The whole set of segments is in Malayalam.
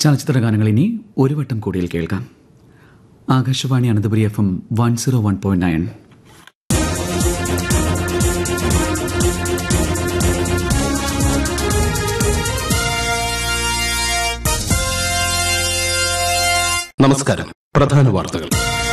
ചലച്ചിത്ര ഗാനങ്ങൾ ഇനി ഒരു വട്ടം കൂടിയിൽ കേൾക്കാം Akashvani Ananthapuri F M one zero one point nine നമസ്കാരം പ്രധാന വാർത്തകൾ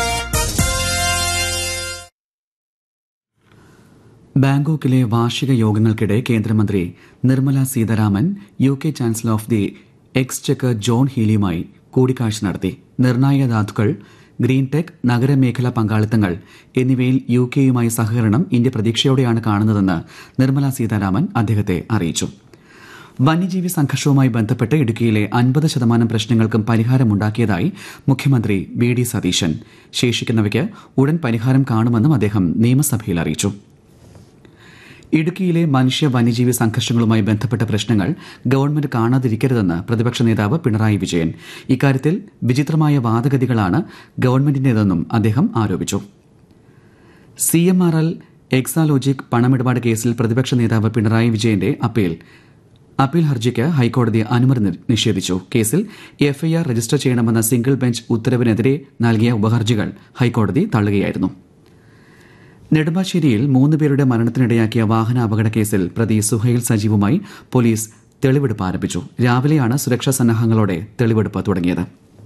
ബാങ്കോക്കിലെ വാർഷിക യോഗങ്ങൾക്കിടെ കേന്ദ്രമന്ത്രി Nirmala Sitharaman U K chancellor of the exchequer John ഹീലിയുമായി കൂടിക്കാഴ്ച നടത്തി നിർണായക ധാതുക്കൾ ഗ്രീൻ ടെക് നഗരമേഖലാ പങ്കാളിത്തങ്ങൾ എന്നിവയിൽ യു കെയുമായി സഹകരണം ഇന്ത്യ പ്രതീക്ഷയോടെയാണ് കാണുന്നതെന്ന് നിർമ്മല സീതാരാമൻ അദ്ദേഹത്തെ അറിയിച്ചു വന്യജീവി സംഘർഷവുമായി ബന്ധപ്പെട്ട് ഇടുക്കിയിലെ അൻപത് ശതമാനം പ്രശ്നങ്ങൾക്കും പരിഹാരമുണ്ടാക്കിയതായി മുഖ്യമന്ത്രി വി ഡി സതീശൻ ശേഷിക്കുന്നവയ്ക്ക് ഉടൻ പരിഹാരം കാണുമെന്നും അദ്ദേഹം നിയമസഭയിൽ അറിയിച്ചു ഇടുക്കിയിലെ മനുഷ്യ വന്യജീവി സംഘർഷങ്ങളുമായി ബന്ധപ്പെട്ട പ്രശ്നങ്ങൾ ഗവൺമെന്റ് കാണാതിരിക്കരുതെന്ന് പ്രതിപക്ഷ നേതാവ് പിണറായി വിജയൻ ഇക്കാര്യത്തിൽ വിചിത്രമായ വാദഗതികളാണ് ഗവൺമെന്റിന്റേതെന്നും അദ്ദേഹം ആരോപിച്ചു C M R L Exalogic പണമിടപാട് കേസിൽ പ്രതിപക്ഷ നേതാവ് പിണറായി വിജയന്റെ അപ്പീൽ അപ്പീൽ ഹർജിക്ക് ഹൈക്കോടതി അനുമതി നി- നിഷേധിച്ചു കേസിൽ എഫ്ഐആർ രജിസ്റ്റർ ചെയ്യണമെന്ന സിംഗിൾ ബെഞ്ച് ഉത്തരവിനെതിരെ നൽകിയ ഉപഹർജികൾ ഹൈക്കോടതി തള്ളുകയായിരുന്നു നെടുമ്പാശ്ശേരിയിൽ മൂന്ന് പേരുടെ മരണത്തിനിടയാക്കിയ വാഹന അപകട കേസിൽ പ്രതി സുഹൈൽ സജീവുമായി പോലീസ് തെളിവെടുപ്പ് ആരംഭിച്ചു രാവിലെയാണ് സുരക്ഷാ സന്നാഹങ്ങളോടെ തെളിവെടുപ്പ് തുടങ്ങിയത്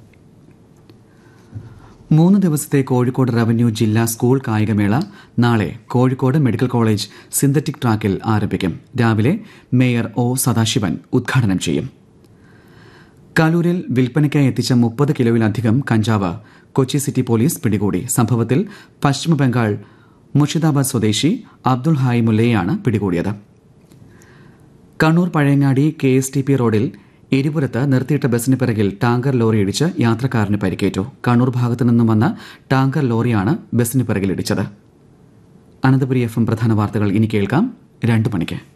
മൂന്ന് ദിവസത്തെ കോഴിക്കോട് റവന്യൂ ജില്ലാ സ്കൂൾ കായികമേള നാളെ കോഴിക്കോട് മെഡിക്കൽ കോളേജ് സിന്തറ്റിക് ട്രാക്കിൽ ആരംഭിക്കും രാവിലെ മേയർ ഒ സദാശിവൻ ഉദ്ഘാടനം ചെയ്യും കലൂരിൽ വിൽപ്പനയ്ക്കായി എത്തിച്ച മുപ്പത് കിലോയിലധികം കഞ്ചാവ് കൊച്ചി സിറ്റി പോലീസ് പിടികൂടി സംഭവത്തിൽ പശ്ചിമബംഗാൾ മുർഷിദാബാദ് സ്വദേശി അബ്ദുൾ ഹായ് മുല്ലയെയാണ് പിടികൂടിയത് Kannur Pazhayangadi K S T P റോഡിൽ എരിപുരത്ത് നിർത്തിയിട്ട ബസിന് പിറകിൽ ടാങ്കർ ലോറി ഇടിച്ച് യാത്രക്കാരന് പരിക്കേറ്റു കണ്ണൂർ ഭാഗത്തു നിന്നും വന്ന ടാങ്കർ ലോറിയാണ് ബസിന് പിറകിൽ ഇടിച്ചത് അനന്തപുരി എഫ് എം പ്രധാന വാർത്തകൾ ഇനി കേൾക്കാം രണ്ടു മണിക്ക്